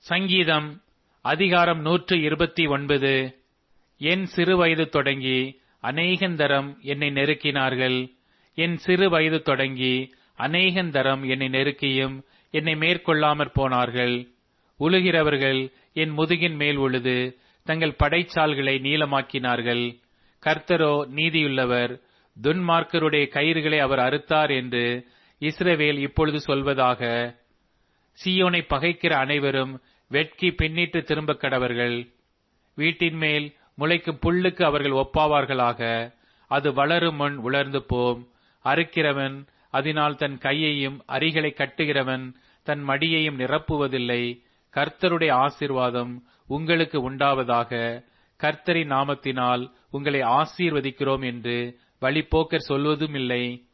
சங்கீதம் அதிகாரம் நூற்று இருபத்தி ஒன்பது என் சிறு வயது தொடங்கி அநேகந்தரம் என்னை நெருக்கினார்கள் என் சிறு வயது தொடங்கி அநேகந்தரம் என்னை நெருக்கியும் என்னை மேற்கொள்ளாமற் போனார்கள் உழுகிறவர்கள் என் முதுகின் மேல் உழுது தங்கள் படைச்சால்களை நீளமாக்கினார்கள் கர்த்தரோ நீதியுள்ளவர் துன்மார்க்கருடைய கயிறுகளை அவர் அறுத்தார் என்று இஸ்ரவேல் இப்பொழுது சொல்வதாக சீயோனை பகைக்கிற அனைவரும் வெட்கி பின்னிட்டு திரும்ப கடவர்கள் வீட்டின் மேல் முளைக்கும் புல்லுக்கு அவர்கள் ஒப்பாவார்களாக அது வளரும் முன் உலர்ந்து போம் அறுக்கிறவன் அதனால் தன் கையையும் அரிகளை கட்டுகிறவன் தன் மடியையும் நிரப்புவதில்லை கர்த்தருடைய ஆசீர்வாதம் உங்களுக்கு உண்டாவதாக கர்த்தரின் நாமத்தினால் உங்களை ஆசீர்வதிக்கிறோம் என்று வழிப்போக்கர் சொல்வதும் இல்லை